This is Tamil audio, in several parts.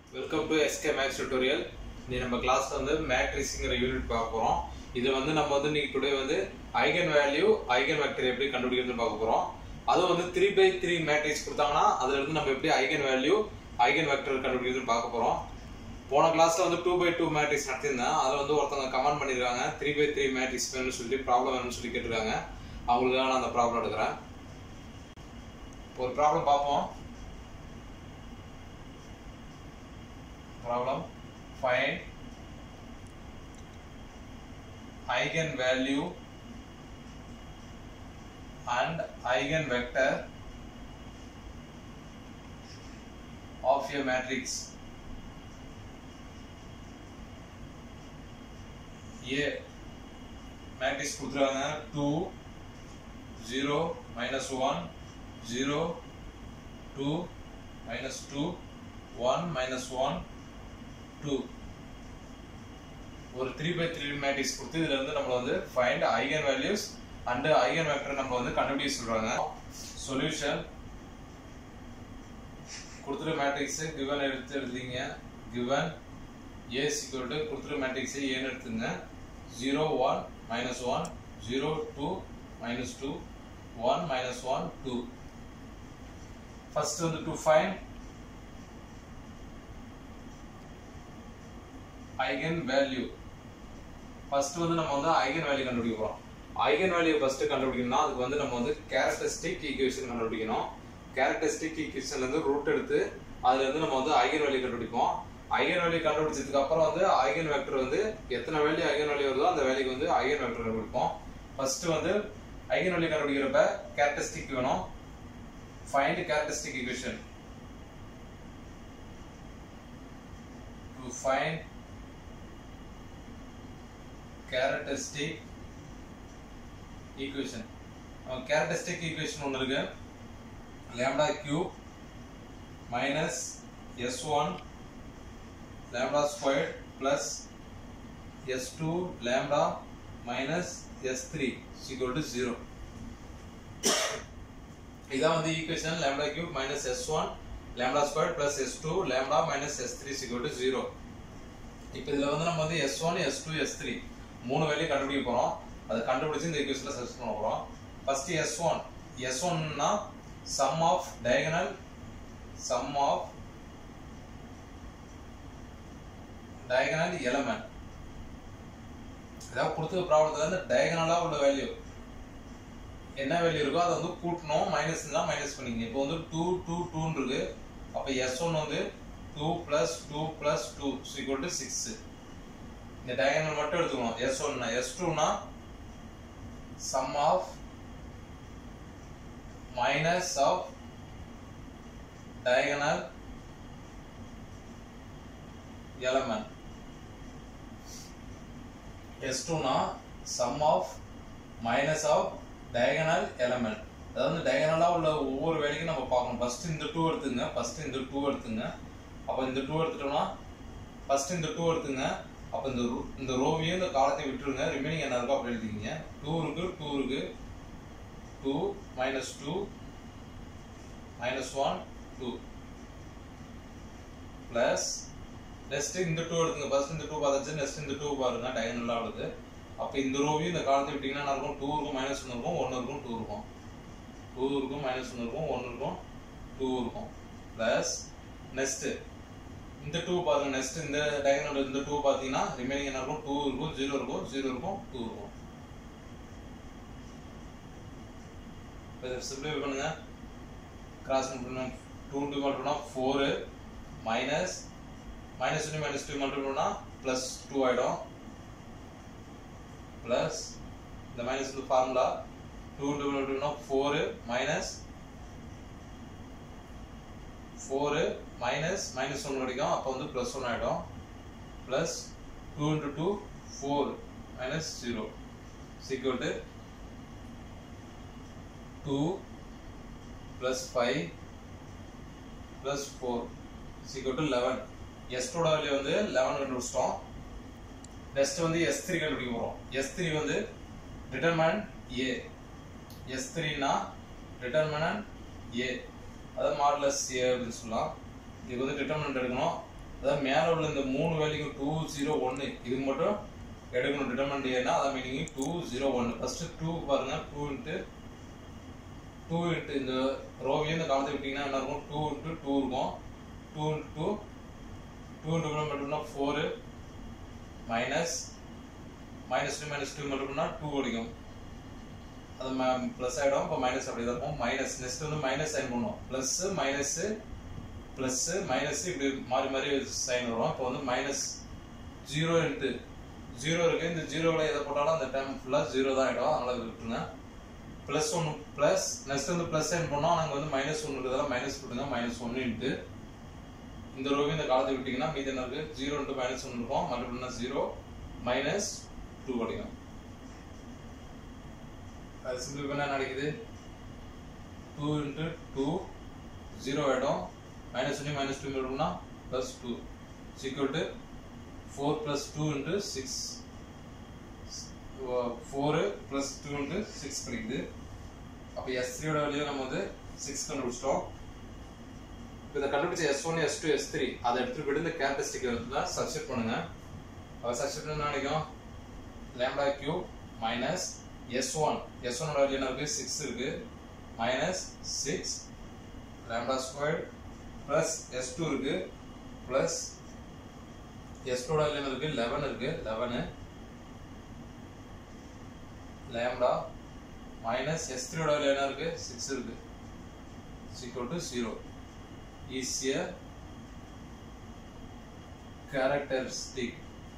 welcome to SK maths tutorial நீ நம்ம கிளாஸ்ல வந்து மேட்ரிக்ஸ்ங்கிற யூனிட் பார்க்க போறோம் இது வந்து நம்ம வந்து நீ டுடே வந்து ஐகன் வேல்யூ ஐகன் வெக்டர் எப்படி கண்டுபிடிக்கிறதுன்னு பார்க்க போறோம் அதுவும் வந்து த்ரீ பை த்ரீ மேட்ரிக்ஸ் கொடுத்தாங்கன்னா அதுல இருந்து நம்ம எப்படி ஐகன் வேல்யூ ஐகன் வெக்டர் கண்டுபிடிக்கிறதுன்னு பார்க்க போறோம் போன கிளாஸ்ல வந்து டூ பை டூ மேட்ரிக்ஸ் நடத்திருந்தேன் அதுல வந்து ஒருத்தவங்க கமெண்ட் பண்ணிருக்காங்க த்ரீ பை த்ரீ மேட்ரிக்ஸ் வேணும்னு சொல்லி ப்ராப்ளம் வேணும்னு சொல்லி கேட்டிருக்காங்க அவங்களுக்காக நான் அந்த ப்ராப்ளம் எடுக்கிறேன் ஒரு ப்ராப்ளம் பார்ப்போம் problem find eigenvalue and eigenvector of a matrix A matrix கொடுத்துருக்காங்க 2 0 minus 1 0 2 minus 2 1 minus 1 டூ ஒரு த்ரீ பை த்ரீ மேட்ரிக்ஸ் கொடுத்து இதுல இருந்து நம்ம வந்து find eigen values and eigen vector நம்ம வந்து கண்டுபிடிக்க சொல்றாங்க சொல்யூஷன் கொடுத்துரு மேட்ரிக்ஸ் கிவன் எடுத்து எழுதிங்க கிவன் ஏ சிக்வல் டு கொடுத்துரு மேட்ரிக்ஸ் ஏன்னு எடுத்துங்க zero one minus one zero two minus two one minus one two first வந்து to find eigen value first வந்து நம்ம வந்து ஐகன் வேல்யூ கண்டுபிடிக்க போறோம் ஐகன் வேல்யூ ஃபர்ஸ்ட் கண்டுபிடிக்கணும்னா அதுக்கு வந்து நம்ம வந்து கேரக்டரிஸ்டிக் ஈக்குவேஷன் கண்டுபிடிக்கணும் கேரக்டரிஸ்டிக் ஈக்குவேஷன்ல இருந்து ரூட் எடுத்து அதுல இருந்து நம்ம வந்து ஐகன் வேல்யூ கண்டுபிடிப்போம் ஐகன் வேல்யூ கண்டுபிடிச்சதுக்கு அப்புறம் வந்து ஐகன் வெக்டர் வந்து எத்தனை வேல்யூ ஐகன் வேல்யூ வருதோ அந்த வேல்யூக்கு வந்து ஐகன் வெக்டர் கண்டுபிடிப்போம் ஃபர்ஸ்ட் வந்து ஐகன் வேல்யூ கண்டுபிடிக்கிறப்ப கேரக்டரிஸ்டிக் வேணும் find characteristic equation to find characteristic equation characteristic equation ஒன்று இருக்கு lambda cube minus s1 lambda squared plus s2 lambda minus s3 equal to 0 இதான் வந்து equation lambda cube minus s1 lambda squared plus s2 lambda minus s3 equal to 0 இப்போ இதுல வந்து நம்ம வந்து s1 s2 s3 மூணு வேலையை கண்டுபிடிக்க போறோம் அதை கண்டுபிடிச்சு இந்த ஈக்குவேஷன்ல சர்ச் பண்ண போறோம் ஃபர்ஸ்ட் எஸ் ஒன் எஸ் ஒன்னா sum of diagonal sum of diagonal element ஏதாவது கொடுத்த ப்ராப்ளத்துல இருந்து டயகனலா உள்ள வேல்யூ என்ன வேல்யூ இருக்கோ அதை வந்து கூட்டணும் மைனஸ் இருந்தா மைனஸ் பண்ணிங்க இப்போ வந்து டூ டூ டூன்னு இருக்கு அப்போ எஸ் ஒன் வந்து two plus two plus two equal to six இந்த டயகனல் மட்டும் எடுத்துக்கணும் எஸ் ஒன்னா எஸ் டூனா sum of minus of diagonal element S டூனா sum of minus of diagonal element அதாவது டயகனலா உள்ள ஒவ்வொரு வேலைக்கும் நம்ம பார்க்கணும் ஃபர்ஸ்ட் இந்த டூ எடுத்துங்க ஃபர்ஸ்ட் இந்த டூ எடுத்துங்க அப்போ இந்த டூ எடுத்துட்டோம்னா ஃபர்ஸ்ட் இந்த டூ எடுத்துங்க அப்போ இந்த இந்த ரோவையும் இந்த காலத்தை விட்டுருங்க ரிமைனிங் என்ன இருக்கோ அப்படி எழுதிக்கிங்க டூ இருக்கு டூ இருக்கு two minus two minus one two plus next இந்த டூ எடுத்துங்க ஃபர்ஸ்ட் இந்த டூ பார்த்தாச்சு நெக்ஸ்ட் இந்த டூ பாருங்க டயகனலா வருது அப்போ இந்த ரோவையும் இந்த காலத்தை விட்டீங்கன்னா என்ன இருக்கும் டூ இருக்கும் மைனஸ் ஒன்று இருக்கும் ஒன்று இருக்கும் டூ இருக்கும் டூ இருக்கும் மைனஸ் ஒன்று இருக்கும் ஒன்று இருக்கும் டூ இருக்கும் பிளஸ் நெக்ஸ்ட் இந்த டூ பாருங்க நெக்ஸ்ட் இந்த டயகனல் இந்த டூ பாத்தீங்கன்னா ரிமைனிங் என்ன இருக்கும் டூ இருக்கும் ஜீரோ இருக்கும் ஜீரோ இருக்கும் டூ இருக்கும் சிம்பிளை பண்ணுங்க கிராஸ் பண்ணுங்க டூ டூ மட்டும்னா four minus minus two minus two மட்டும்னா பிளஸ் டூ ஆயிடும் பிளஸ் இந்த minus two formula two two மட்டும்னா four minus four minus minus one கிடைக்கும் அப்போ வந்து ப்ளஸ் ஒன் ஆகிடும் plus two into two four minus zero equal to two plus five plus four equal to eleven எஸ்டோட வேல்யூ வந்து லெவன் கண்டுபிடிச்சிட்டோம் நெக்ஸ்ட் வந்து எஸ் த்ரீ கண்டுபிடிக்க போகிறோம் எஸ் த்ரீ வந்து டிட்டர்மன் ஏ எஸ் த்ரீனா டிட்டர்மினன்ட் ஏ அதாவது மாடுலஸ் ஏ அப்படின்னு சொல்லலாம் இதுக்கு வந்து டிட்டர்மினன்ட் எடுக்கணும் அதாவது மேலே உள்ள இந்த மூணு வேல்யூக்கு டூ ஜீரோ ஒன்று இதுக்கு மட்டும் எடுக்கணும் டிட்டர்மெண்ட் ஏன்னா அதான் மீனிங் டூ ஜீரோ ஒன்று ஃபர்ஸ்ட் டூ பாருங்க டூ இன்ட்டு டூ இன்ட்டு இந்த ரோவையும் இந்த காலத்தை விட்டீங்கன்னா என்ன இருக்கும் டூ இன்ட்டு டூ இருக்கும் two into two two into கூட மட்டும்னா four minus minus two minus two மட்டும்னா டூ கிடைக்கும் அது ப்ளஸ் ஆகிடும் இப்போ மைனஸ் அப்படி தான் இருக்கும் மைனஸ் நெக்ஸ்ட் வந்து மைனஸ் சைன் பண்ணுவோம் ப்ளஸ் மைனஸ் ப்ளஸ் மைனஸ் இப்படி மாறி மாறி சைன் வரும் இப்போ வந்து மைனஸ் ஜீரோ இன்ட்டு ஜீரோ இருக்கு இந்த ஜீரோவில் எதை போட்டாலும் அந்த டைம் ஃபுல்லாக ஜீரோ தான் ஆகிடும் அதனால விட்டுருங்க ப்ளஸ் ஒன்று ப்ளஸ் நெக்ஸ்ட் வந்து ப்ளஸ் சைன் பண்ணோம் நாங்கள் வந்து மைனஸ் ஒன்று இருக்கிறதால மைனஸ் போட்டுங்க மைனஸ் ஒன்று இன்ட்டு இந்த ரோவையும் இந்த காலத்தை விட்டீங்கன்னா மீதி என்ன இருக்கு ஜீரோ இன்ட்டு மைனஸ் ஒன்று இருக்கும் மறுபடியும் ஜீரோ மைனஸ் டூ கிடைக்கும் அது சிம்பிள் பண்ணா என்ன கிடைக்குது டூ இன்ட்டு டூ ஜீரோ ஆகிடும் மைனஸ் ஒன்று மைனஸ் டூ இருக்கும்னா plus two equal to four plus two into six four plus two into six கிடைக்குது அப்போ எஸ் த்ரீயோட வேல்யூ நம்ம வந்து சிக்ஸ் கண்டுபிடிச்சிட்டோம் இப்போ இதை கண்டுபிடிச்ச S one S two S three அதை எடுத்துட்டு போயிட்டு இந்த கேரக்டரிஸ்டிக் வந்து சப்ஸ்டிட் பண்ணுங்க அதை சப்ஸ்டிட் பண்ண நினைக்கும் lambda cube minus S one S ஒனோட வேல்யூ என்ன இருக்கு சிக்ஸ் இருக்கு minus six lambda square plus S two இருக்கு ப்ளஸ் எஸ் டூட வேல்யூ என்ன இருக்கு லெவன் இருக்கு லெவனு லேம்டா மைனஸ் எஸ் த்ரீயோட வேல்யூ என்ன இருக்கு சிக்ஸ் இருக்கு equal to zero is a characteristic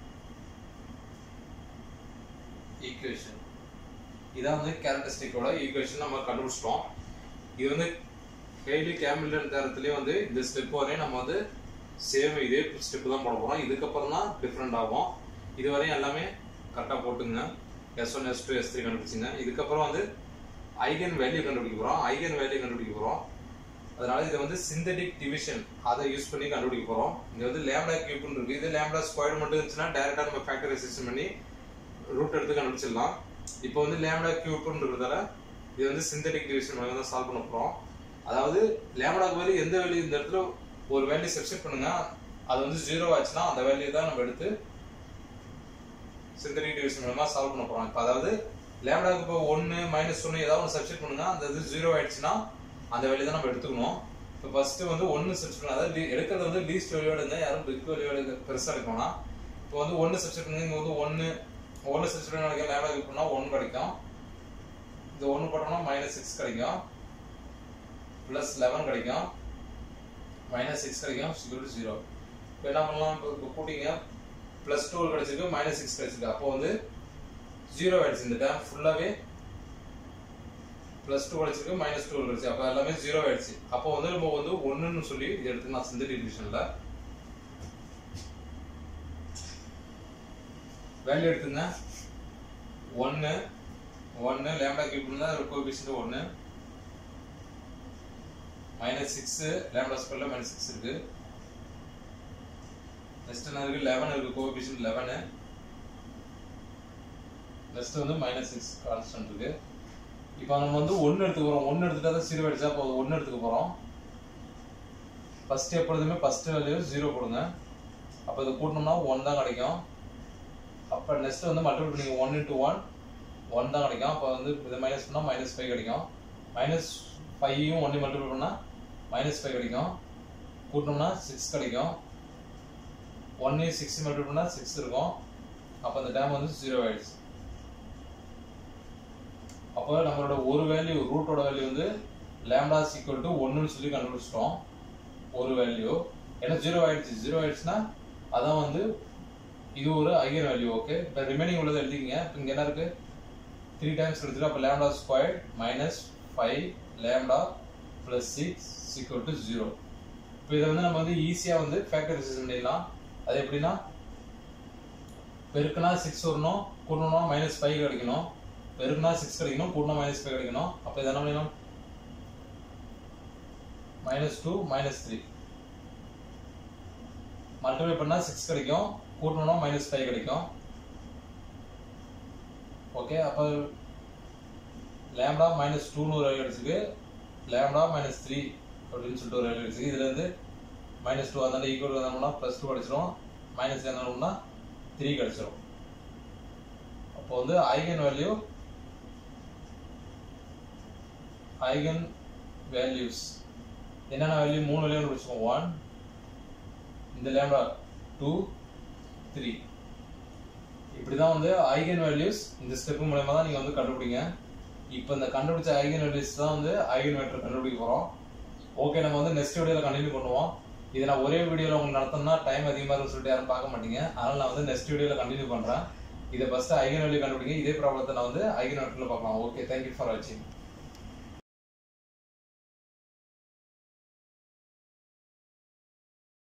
equation இதான் வந்து கேரக்டரிஸ்டிக்கோட ஈக்குவேஷன் நம்ம கண்டுபிடிச்சிட்டோம் இது வந்து ஹெய்லி கேமில்டன் தேரத்துலேயே வந்து இந்த ஸ்டெப் வரையும் நம்ம வந்து சேம் இதே ஸ்டெப் தான் போட போகிறோம் இதுக்கப்புறம் தான் டிஃப்ரெண்ட் ஆகும் இது வரையும் எல்லாமே கரெக்டாக போட்டுங்க S one S two S three கண்டுபிடிச்சிங்க இதுக்கப்புறம் வந்து ஐகன் வேல்யூ கண்டுபிடிக்க போகிறோம் ஐகன் வேல்யூ கண்டுபிடிக்க போகிறோம் அதனால இதை வந்து சிந்தடிக் டிவிஷன் அதை யூஸ் பண்ணி கண்டுபிடிக்க போறோம் இங்க வந்து லேம்டா கியூப்னு இருக்கு இது லேம்டா ஸ்கொயர் மட்டும் இருந்துச்சுன்னா டைரக்டா நம்ம ஃபேக்டரைசேஷன் பண்ணி ரூட் எடுத்து கண்டுபிடிச்சிடலாம் இப்போ வந்து லேம்டா கியூப்னு இருக்கிறதால இது வந்து சிந்தடிக் டிவிஷன் மூலமா தான் சால்வ் பண்ண போறோம் அதாவது லேம்டாக்கு வேல்யூ எந்த வேல்யூ இந்த இடத்துல ஒரு வேல்யூ சப்ஸ்டிட் பண்ணுங்க அது வந்து ஜீரோ ஆச்சுன்னா அந்த வேல்யூ தான் நம்ம எடுத்து சிந்தடிக் டிவிஷன் மூலமா சால்வ் பண்ண போறோம் இப்போ அதாவது லேம்டாக்கு இப்போ ஒன்று மைனஸ் ஒன்று ஏதாவது ஒன்று சப்ஸ்டிட் பண்ணுங்க அந்த இது ஜீரோ ஆயிடுச்சுன்னா அந்த வேலையை தான் நம்ம எடுத்துக்கணும் இப்போ ஃபர்ஸ்ட் வந்து ஒன்று சப்ஸ்ட் பண்ண அதாவது எடுக்கிறது வந்து லீஸ்ட் வேல்யூ எடுங்க யாரும் பிக் வேல்யூ எடுக்க பெருசாக எடுக்கணும் இப்போ வந்து ஒன்று சப்ஸ்ட் பண்ணுங்க இங்கே வந்து ஒன்று ஒன்று சப்ஸ்ட் பண்ண கிடைக்கும் லேபில் யூஸ் பண்ணால் ஒன்று கிடைக்கும் இந்த ஒன்று போட்டோம்னா மைனஸ் சிக்ஸ் கிடைக்கும் ப்ளஸ் லெவன் கிடைக்கும் மைனஸ் சிக்ஸ் கிடைக்கும் சிக்வல் ஜீரோ இப்போ என்ன பண்ணலாம் இப்போ கூட்டிங்க ப்ளஸ் டூ கிடைச்சிருக்கு மைனஸ் சிக்ஸ் கிடைச்சிருக்கு அப்போ வந்து ஜீரோ ஆயிடுச்சு இந்த டைம் ஃபுல்லாகவே பிளஸ் டூ கிடைச்சிருக்கு மைனஸ் டூ கிடைச்சு அப்போ எல்லாமே ஜீரோ ஆயிடுச்சு அப்போ வந்து நம்ம வந்து ஒன்றுன்னு சொல்லி இது எடுத்துக்கலாம் சிந்தடிக் டிவிஷனில் வேல்யூ எடுத்துங்க ஒன்று ஒன்று லேம்டா கியூப்ல கோபிஷன் ஒன்று மைனஸ் சிக்ஸு லேம்டா ஸ்கொயர்ல மைனஸ் சிக்ஸ் இருக்கு நெக்ஸ்ட் என்ன இருக்கு லெவன் இருக்கு கோபிஷன் லெவனு நெக்ஸ்ட் வந்து மைனஸ் சிக்ஸ் கான்ஸ்டன்ட் இருக்கு இப்போ நம்ம வந்து ஒன்று எடுத்துக்க போகிறோம் ஒன்று எடுத்துட்டா தான் ஜீரோ அடிச்சா போதும் ஒன்று எடுத்துக்க போகிறோம் ஃபர்ஸ்ட் எப்பொழுதுமே ஃபர்ஸ்ட் வேல்யூ ஜீரோ கொடுங்க அப்போ இதை கூட்டணும்னா ஒன் தான் கிடைக்கும் அப்போ நெக்ஸ்ட் வந்து மல்டிபிள் பண்ணிங்க ஒன் இன்ட்டு ஒன் ஒன் தான் கிடைக்கும் அப்போ வந்து இதை மைனஸ் பண்ணால் மைனஸ் ஃபைவ் கிடைக்கும் மைனஸ் ஃபைவையும் ஒன்று மல்டிபிள் பண்ணால் மைனஸ் ஃபைவ் கிடைக்கும் கூட்டினோம்னா சிக்ஸ் கிடைக்கும் ஒன்னையும் சிக்ஸ் மல்டிபிள் பண்ணால் சிக்ஸ் இருக்கும் அப்போ அந்த டேம் வந்து ஜீரோ ஆயிடுச்சு அப்போ நம்மளோட ஒரு வேல்யூ ரூட்டோட வேல்யூ வந்து லேம்டா சீக்வல் டு ஒன்றுன்னு சொல்லி கண்டுபிடிச்சிட்டோம் ஒரு வேல்யூ ஏன்னா ஜீரோ ஆயிடுச்சு ஜீரோ ஆயிடுச்சுன்னா அதான் வந்து இது ஒரு ஐயர் வேல்யூ ஓகே இப்போ ரிமைனிங் உள்ளதை எழுதிங்க இப்போ இங்கே என்ன இருக்கு த்ரீ டைம்ஸ் கிடைச்சிருக்கு அப்போ lambda square minus five lambda plus six equal to zero இப்போ இதை வந்து நம்ம வந்து ஈஸியாக வந்து ஃபேக்டரைசேஷன் பண்ணிடலாம் அது எப்படின்னா பெருக்குனா சிக்ஸ் வரணும் கூட்டணும்னா மைனஸ் ஃபைவ் கிடைக்கணும் பெருக்குனா சிக்ஸ் கிடைக்கணும் கூட்டினா மைனஸ் ஃபைவ் கிடைக்கணும் அப்போ இது என்ன பண்ணணும் minus two minus three multiply பண்ணா சிக்ஸ் கிடைக்கும் கூட்டணும்னா மைனஸ் ஃபைவ் கிடைக்கும் ஓகே அப்போ லேம்டா மைனஸ் டூன்னு ஒரு வேல்யூ கிடைச்சிருக்கு லேம்டா மைனஸ் த்ரீ அப்படின்னு சொல்லிட்டு ஒரு வேல்யூ கிடைச்சிருக்கு இதுல இருந்து மைனஸ் டூ அதனால ஈக்குவல் வந்தோம்னா ப்ளஸ் டூ கிடச்சிரும் மைனஸ் என்னன்னா த்ரீ கிடச்சிரும் அப்போ வந்து ஐகன் வேல்யூ ஐகன் வேல்யூஸ் என்னென்ன வேல்யூ மூணு வேல்யூ பிடிச்சிக்கோம் ஒன் இந்த லேம்டா டூ த்ரீ இப்படி தான் வந்து ஐகன் வேல்யூஸ் இந்த ஸ்டெப் மூலயமா தான் நீங்கள் வந்து கண்டுபிடிங்க இப்போ இந்த கண்டுபிடிச்ச ஐகன் வேல்யூஸ் தான் வந்து ஐகன் வேக்டர் கண்டுபிடிக்க போகிறோம் ஓகே நம்ம வந்து நெக்ஸ்ட் வீடியோவில் கண்டினியூ பண்ணுவோம் இதை நான் ஒரே வீடியோவில் உங்களுக்கு நடத்தணும்னா டைம் அதிகமாக இருக்குன்னு சொல்லிட்டு யாரும் பார்க்க மாட்டீங்க அதனால் நான் வந்து நெக்ஸ்ட் வீடியோவில் கண்டினியூ பண்ணுறேன் இதை ஃபஸ்ட்டு ஐகன் வேல்யூ கண்டுபிடிங்க இதே ப்ராப்ளத்தை நான் வந்து ஐகன் வேக்டரில் பார்க்கலாம் ஓகே தேங்க்யூ ஃபார் வாட்சிங்